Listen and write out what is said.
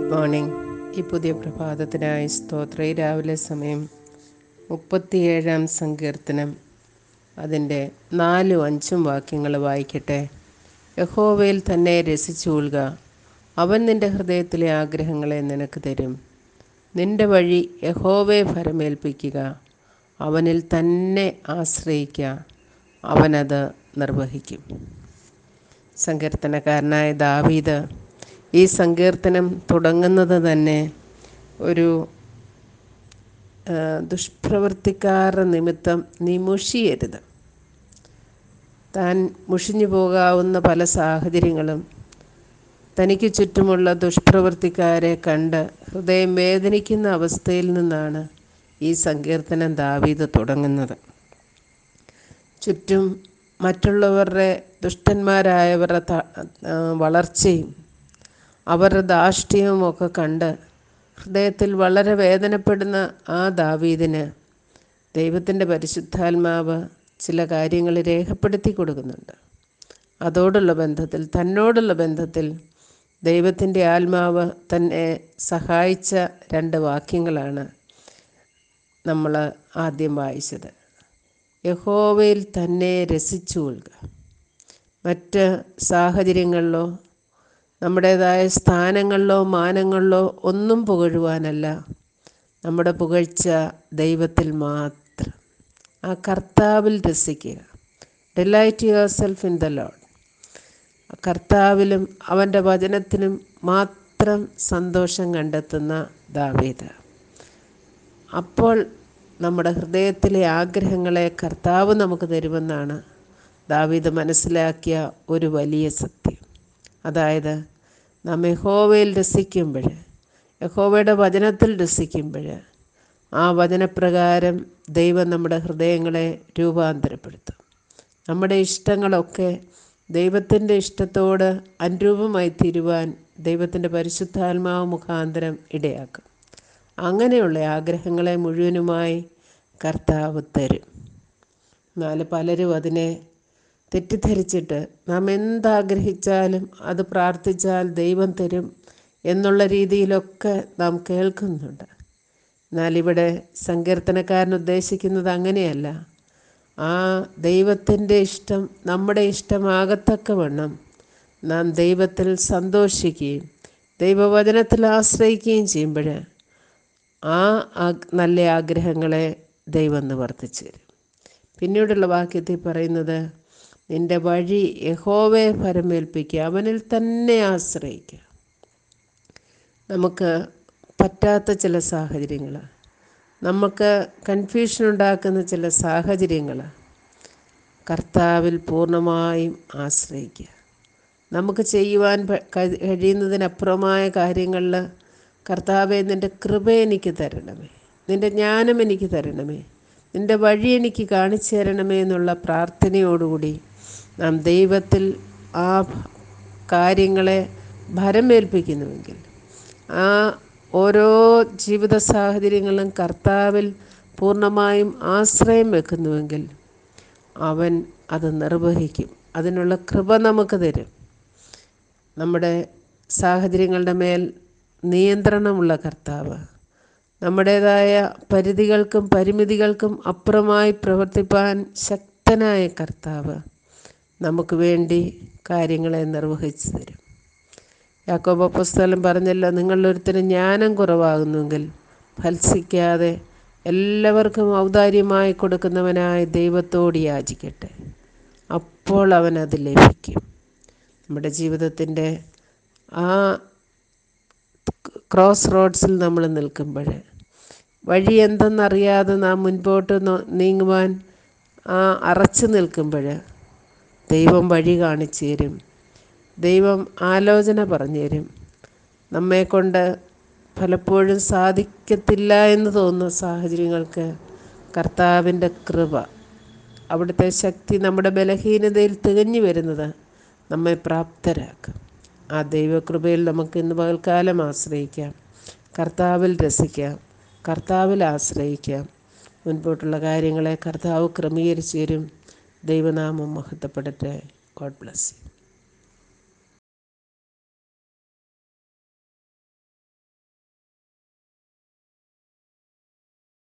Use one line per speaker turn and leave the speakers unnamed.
good morning ഈ പുതിയ പ്രഭാതത്തിനായി സ്തോത്ര രാവിലെ സമയം മുപ്പത്തിയേഴാം സങ്കീർത്തനം അതിൻ്റെ നാലും അഞ്ചും വാക്യങ്ങൾ വായിക്കട്ടെ യഹോവയിൽ തന്നെ രസിച്ചുകൊള്ളുക അവൻ നിൻ്റെ ഹൃദയത്തിലെ ആഗ്രഹങ്ങളെ നിനക്ക് തരും നിൻ്റെ വഴി യഹോവയെ ഫരമേൽപ്പിക്കുക അവനിൽ തന്നെ ആശ്രയിക്കുക അവനത് നിർവഹിക്കും സങ്കീർത്തനക്കാരനായ ദാവീദ് ഈ സങ്കീർത്തനം തുടങ്ങുന്നത് തന്നെ ഒരു ആ, ദുഷ്പ്രവൃത്തിക്കാരുടെ നിമിത്തം നീ മുഷിയരുത് താൻ മുഷിഞ്ഞു പോകാവുന്ന പല സാഹചര്യങ്ങളും തനിക്ക് ചുറ്റുമുള്ള ദുഷ്പ്രവൃത്തിക്കാരെ കണ്ട് ഹൃദയം വേദനിക്കുന്ന അവസ്ഥയിൽ നിന്നാണ് ഈ സങ്കീർത്തനം ദാവീദ് തുടങ്ങുന്നത് ചുറ്റും മറ്റുള്ളവരുടെ ദുഷ്ടന്മാരായവരുടെ ത- ആ, വളർച്ചയും അവരുടെ ധാഷ്ട്യവും ഒക്കെ കണ്ട് ഹൃദയത്തിൽ വളരെ വേദനപ്പെടുന്ന ആ ദാവീദിന് ദൈവത്തിൻ്റെ പരിശുദ്ധാത്മാവ് ചില കാര്യങ്ങൾ രേഖപ്പെടുത്തി കൊടുക്കുന്നുണ്ട് അതോടുള്ള ബന്ധത്തിൽ തന്നോടുള്ള ബന്ധത്തിൽ ദൈവത്തിൻ്റെ ആത്മാവ് തന്നെ സഹായിച്ച രണ്ട് വാക്യങ്ങളാണ് നമ്മൾ ആദ്യം വായിച്ചത് യഹോവയിൽ തന്നെ രസിച്ചു കൊള്ളുക മറ്റ് സാഹചര്യങ്ങളിലോ നമ്മുടേതായ സ്ഥാനങ്ങളിലോ മാനങ്ങളിലോ ഒന്നും പുകഴുവാനല്ല നമ്മുടെ പുകഴ്ച ദൈവത്തിൽ മാത്രം ആ കർത്താവിൽ രസിക്കുക delight yourself in the Lord കർത്താവിലും അവൻ്റെ വചനത്തിനും മാത്രം സന്തോഷം കണ്ടെത്തുന്ന ദാവീദ് അപ്പോൾ നമ്മുടെ ഹൃദയത്തിലെ ആഗ്രഹങ്ങളെ കർത്താവ് നമുക്ക് തരുമെന്നാണ് ദാവീദ് മനസ്സിലാക്കിയ ഒരു വലിയ സത്യം അതായത് നാം യഹോവയിൽ രസിക്കുമ്പോൾ യഹോവയുടെ വചനത്തിൽ രസിക്കുമ്പോൾ ആ വചനപ്രകാരം ദൈവം നമ്മുടെ ഹൃദയങ്ങളെ രൂപാന്തരപ്പെടുത്തും നമ്മുടെ ഇഷ്ടങ്ങളൊക്കെ ദൈവത്തിൻ്റെ ഇഷ്ടത്തോട് അനുരൂപമായി തീരുവാൻ ദൈവത്തിൻ്റെ പരിശുദ്ധാത്മാവ് മുഖാന്തരം ഇടയാക്കും അങ്ങനെയുള്ള ആഗ്രഹങ്ങളെ മുഴുവനുമായി കർത്താവ് തരും എന്നാൽ പലരും അതിനെ തെറ്റിദ്ധരിച്ചിട്ട് നാം എന്താഗ്രഹിച്ചാലും അത് പ്രാർത്ഥിച്ചാൽ ദൈവം തരും എന്നുള്ള രീതിയിലൊക്കെ നാം കേൾക്കുന്നുണ്ട് എന്നാൽ ഇവിടെ സങ്കീർത്തനക്കാരൻ ഉദ്ദേശിക്കുന്നത് അങ്ങനെയല്ല ആ ദൈവത്തിൻ്റെ ഇഷ്ടം നമ്മുടെ ഇഷ്ടമാകത്തക്കവണ്ണം നാം ദൈവത്തിൽ സന്തോഷിക്കുകയും ദൈവവചനത്തിൽ ആശ്രയിക്കുകയും ചെയ്യുമ്പോൾ ആ ആഗ്- നല്ല ആഗ്രഹങ്ങളെ ദൈവം നിവർത്തിച്ചു തരും പിന്നീടുള്ള വാക്യത്തിൽ പറയുന്നത് നിന്റെ വഴി യഹോവയെ ഫരമേൽപ്പിക്കുക അവനിൽ തന്നെ ആശ്രയിക്കുക നമുക്ക് പറ്റാത്ത ചില സാഹചര്യങ്ങൾ നമുക്ക് കൺഫ്യൂഷൻ ഉണ്ടാക്കുന്ന ചില സാഹചര്യങ്ങൾ കർത്താവിൽ പൂർണ്ണമായും ആശ്രയിക്കുക നമുക്ക് ചെയ്യുവാൻ പ- കഴി- കഴിയുന്നതിനപ്പുറമായ കാര്യങ്ങളിൽ കർത്താവെ നിൻ്റെ കൃപ എനിക്ക് തരണമേ നിൻ്റെ ജ്ഞാനം എനിക്ക് തരണമേ നിൻ്റെ വഴി എനിക്ക് കാണിച്ചു തരണമേ എന്നുള്ള പ്രാർത്ഥനയോടുകൂടി നാം ദൈവത്തിൽ ആ കാര്യങ്ങളെ ഭരമേൽപ്പിക്കുന്നുവെങ്കിൽ ആ ഓരോ ജീവിത സാഹചര്യങ്ങളും കർത്താവിൽ പൂർണ്ണമായും ആശ്രയം വെക്കുന്നുവെങ്കിൽ അവൻ അത് നിർവഹിക്കും അതിനുള്ള കൃപ നമുക്ക് തരും നമ്മുടെ സാഹചര്യങ്ങളുടെ മേൽ നിയന്ത്രണമുള്ള കർത്താവ് നമ്മുടേതായ പരിധികൾക്കും പരിമിതികൾക്കും അപ്പുറമായി പ്രവർത്തിപ്പാൻ ശക്തനായ കർത്താവ് നമുക്ക് വേണ്ടി കാര്യങ്ങളെ നിർവഹിച്ചു തരും യാക്കോബ പുസ്തകം പറഞ്ഞല്ലോ നിങ്ങളിലൊരുത്തിന് ജ്ഞാനം കുറവാകുന്നുവെങ്കിൽ ഫത്സിക്കാതെ എല്ലാവർക്കും ഔദാര്യമായി കൊടുക്കുന്നവനായ ദൈവത്തോട് യാചിക്കട്ടെ അപ്പോൾ അവൻ അത് ലഭിക്കും നമ്മുടെ ജീവിതത്തിൻ്റെ ആ ക്രോസ് റോഡ്സിൽ നമ്മൾ നിൽക്കുമ്പോൾ വഴി എന്തെന്നറിയാതെ നാം മുൻപോട്ട് നോ- നീങ്ങുവാൻ ആ അറച്ചു നിൽക്കുമ്പോൾ ദൈവം വഴി കാണിച്ചു തരും ദൈവം ആലോചന പറഞ്ഞു തരും നമ്മെക്കൊണ്ട് പലപ്പോഴും സാധിക്കത്തില്ല എന്ന് തോന്നുന്ന സാഹചര്യങ്ങൾക്ക് കർത്താവിൻ്റെ കൃപ അവിടുത്തെ ശക്തി നമ്മുടെ ബലഹീനതയിൽ തികഞ്ഞു വരുന്നത് നമ്മെ പ്രാപ്തരാക്കും ആ ദൈവകൃപയിൽ നമുക്ക് ഇന്ന് പകൽക്കാലം ആശ്രയിക്കാം കർത്താവിൽ രസിക്കാം കർത്താവിൽ ആശ്രയിക്കാം മുൻപോട്ടുള്ള കാര്യങ്ങളെ കർത്താവ് ക്രമീകരിച്ചു തരും ദൈവനാമം മഹത്വപ്പെടട്ടെ ഗോഡ് ബ്ലസ് യു